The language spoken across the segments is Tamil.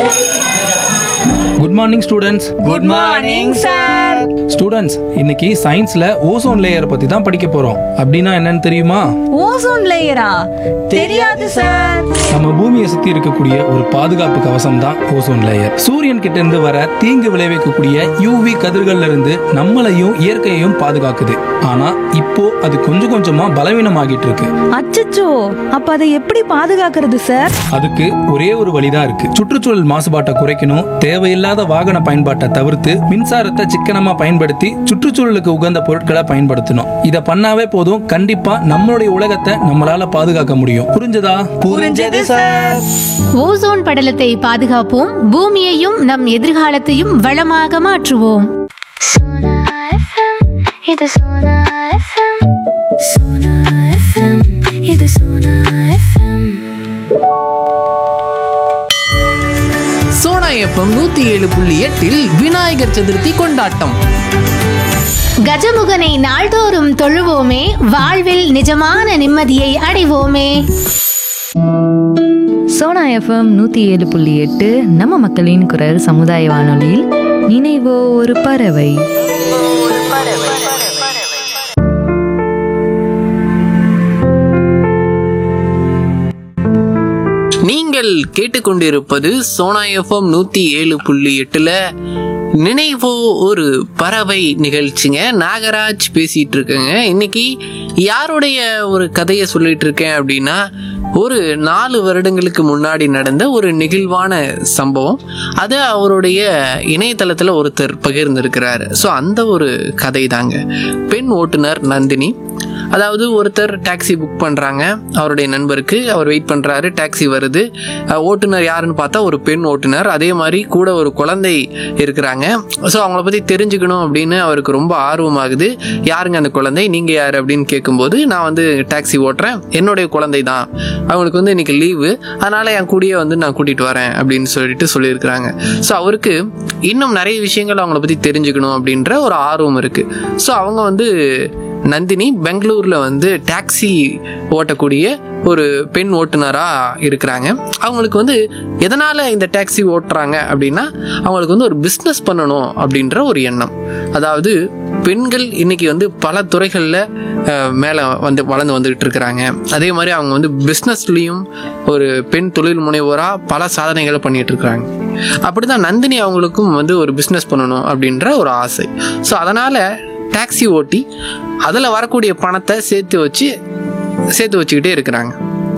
Good morning students good morning sir students இன்னைக்கு சயின்ஸ்ல ஓசோன் லேயர் பத்தி தான் படிக்க போறோம் அப்படின்னா என்னன்னு தெரியுமா ஓசோன் லேயரா தெரியாது சார் நம்ம பூமியை சுத்தி இருக்கக்கூடிய ஒரு பாதுகாப்பு கவசம் தான் ஓசோன் லேயர் சூரியன் கிட்ட இருந்து வர தீங்கு விளைவிக்கக்கூடிய யூவி கதிர்கள்ல இருந்து நம்மளையும் இயற்கையையும் பாதுகாக்குது ஆனா இப்போ அது கொஞ்சம் கொஞ்சமா பலவீனமாகிட்டு இருக்கு அச்சச்சோ அப்ப அதை எப்படி பாதுகாக்கிறது சார் அதுக்கு ஒரே ஒரு வழிதான் இருக்கு சுற்றுச்சூழல் மாசுபாட்டை குறைக்கணும் தேவையில்லாத வாகன பயன்பாட்டை தவிர்த்து மின்சாரத்தை சிக்கனமா பயன்படுத்தி சுற்றுச்சூழலுக்கு உகந்த பொருட்களை பயன்படுத்தணும் இத பண்ணாவே போதும் கண்டிப்பா நம்மளுடைய உலகத்தை நம்மளால பாதுகாக்க முடியும் புரிஞ்சதா புரிஞ்சது சார் ஓசோன் படலத்தை பாதுகாப்போம் பூமியையும் நம் எதிர்காலத்தையும் வளமாக மாற்றுவோம் Sona FM, இது Sona FM. Sona FM, இது Sona FM. சோனா எஃப்எம் நூத்தி ஏழு புள்ளி எட்டில் விநாயகர் சதுர்த்தி கொண்டாட்டம் கஜமுகனை நாள்தோறும் தொழுவோமே வாழ்வில் நிஜமான நிம்மதியை அடைவோமே சோனா எஃப்எம் நூற்றி ஏழு புள்ளி எட்டு நம்ம மக்களின் குரல் சமுதாய வானொலியில் நினைவோ ஒரு பறவை நீங்கள் கேட்டுக்கொண்டிருப்பது சோனா எஃப்எம் நூத்தி ஏழு புள்ளி எட்டுல நினைவோ ஒரு பறவை நிகழ்ச்சிங்க நாகராஜ் பேசிட்டு இருக்கேங்க இன்னைக்கு யாருடைய ஒரு கதையை சொல்லிட்டு இருக்கேன் அப்படின்னா ஒரு நாலு வருடங்களுக்கு முன்னாடி நடந்த ஒரு நெகிழ்வான சம்பவம் அது அவருடைய இணையதளத்தில் ஒருத்தர் பகிர்ந்திருக்கிறாரு ஸோ அந்த ஒரு கதை தாங்க பெண் ஓட்டுநர் நந்தினி அதாவது ஒருத்தர் டாக்ஸி புக் பண்ணுறாங்க அவருடைய நண்பருக்கு அவர் வெயிட் பண்ணுறாரு டாக்ஸி வருது அஹ் ஓட்டுநர் யாருன்னு பார்த்தா ஒரு பெண் ஓட்டுநர் அதே மாதிரி கூட ஒரு குழந்தை இருக்கிறாங்க ஸோ அவங்கள பற்றி தெரிஞ்சுக்கணும் அப்படின்னு அவருக்கு ரொம்ப ஆர்வமாகுது யாருங்க அந்த குழந்தை நீங்கள் யார் அப்படின்னு கேட்கும்போது நான் வந்து டாக்ஸி ஓட்டுறேன் என்னுடைய குழந்தை தான் அவங்களுக்கு வந்து இன்னைக்கு லீவு அதனால என் கூடயே வந்து நான் கூட்டிட்டு வரேன் அப்படின்னு சொல்லிட்டு சொல்லியிருக்கிறாங்க ஸோ அவருக்கு இன்னும் நிறைய விஷயங்கள் அவங்கள பற்றி தெரிஞ்சுக்கணும் அப்படின்ற ஒரு ஆர்வம் இருக்கு ஸோ அவங்க வந்து நந்தினி பெங்களூர்ல வந்து டாக்ஸி ஓட்டக்கூடிய ஒரு பெண் ஓட்டுநராக இருக்கிறாங்க அவங்களுக்கு வந்து எதனால் இந்த டாக்ஸி ஓட்டுறாங்க அப்படின்னா அவங்களுக்கு வந்து ஒரு பிஸ்னஸ் பண்ணணும் அப்படின்ற ஒரு எண்ணம் அதாவது பெண்கள் இன்னைக்கு வந்து பல துறைகளில் மேலே வந்து வளர்ந்து வந்துகிட்டு இருக்கிறாங்க அதே மாதிரி அவங்க வந்து பிஸ்னஸ்லேயும் ஒரு பெண் தொழில் முனைவோராக பல சாதனைகளை பண்ணிட்டு இருக்கிறாங்க அப்படிதான் நந்தினி அவங்களுக்கும் வந்து ஒரு பிஸ்னஸ் பண்ணணும் அப்படின்ற ஒரு ஆசை ஸோ அதனால் டாக்ஸி ஓட்டி அதில் வரக்கூடிய பணத்தை சேர்த்து வச்சு சேர்த்து வச்சுக்கிட்டே இருக்கிறாங்க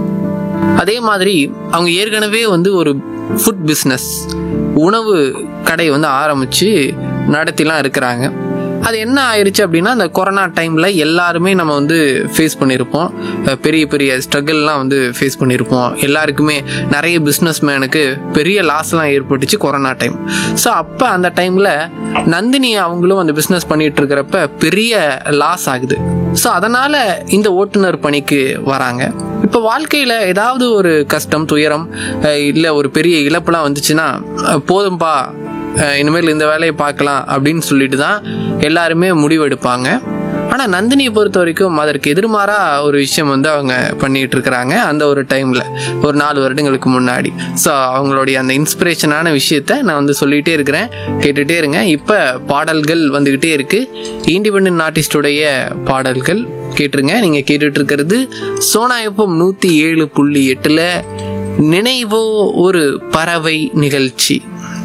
அதே மாதிரி அவங்க ஏற்கனவே வந்து ஒரு ஃபுட் பிஸ்னஸ் உணவு கடை வந்து ஆரம்பித்து நடத்திலாம் இருக்கிறாங்க அது என்ன ஆயிடுச்சு அப்படின்னா அந்த கொரோனா டைமில் எல்லாருமே நம்ம வந்து ஃபேஸ் பண்ணியிருப்போம் அஹ் பெரிய பெரிய ஸ்ட்ரகிள்லாம் வந்து ஃபேஸ் பண்ணியிருப்போம் எல்லாருக்குமே நிறைய பிஸ்னஸ் மேனுக்கு பெரிய லாஸ்லாம் ஏற்பட்டுச்சு கொரோனா டைம் ஸோ அப்போ அந்த டைமில் நந்தினி அவங்களும் அந்த பிஸ்னஸ் பண்ணிட்டு இருக்கிறப்ப பெரிய லாஸ் ஆகுது ஸோ அதனால் இந்த ஓட்டுநர் பணிக்கு வராங்க இப்போ வாழ்க்கையில் ஏதாவது ஒரு கஷ்டம் துயரம் இல்லை ஒரு பெரிய இழப்புலாம் வந்துச்சுன்னா அஹ் போதும்பா அஹ் இனிமேல் இந்த வேலையை பார்க்கலாம் அப்படின்னு சொல்லிட்டு தான் எல்லாருமே முடிவெடுப்பாங்க ஆனால் நந்தினியை பொறுத்த வரைக்கும் அதற்கு எதிர்மாறாக ஒரு விஷயம் வந்து அவங்க பண்ணிட்டு இருக்கிறாங்க அந்த ஒரு டைமில் ஒரு நாலு வருடங்களுக்கு முன்னாடி ஸோ அவங்களுடைய அந்த இன்ஸ்பிரேஷனான விஷயத்த நான் வந்து சொல்லிகிட்டே இருக்கிறேன் கேட்டுகிட்டே இருங்க இப்போ பாடல்கள் வந்துக்கிட்டே இருக்கு இண்டிபெண்ட் ஆர்டிஸ்டுடைய பாடல்கள் கேட்டுருங்க நீங்கள் கேட்டுட்டு இருக்கிறது சோனா எஃப்எம் நூற்றி ஏழு புள்ளி எட்டில் நினைவோ ஒரு பறவை நிகழ்ச்சி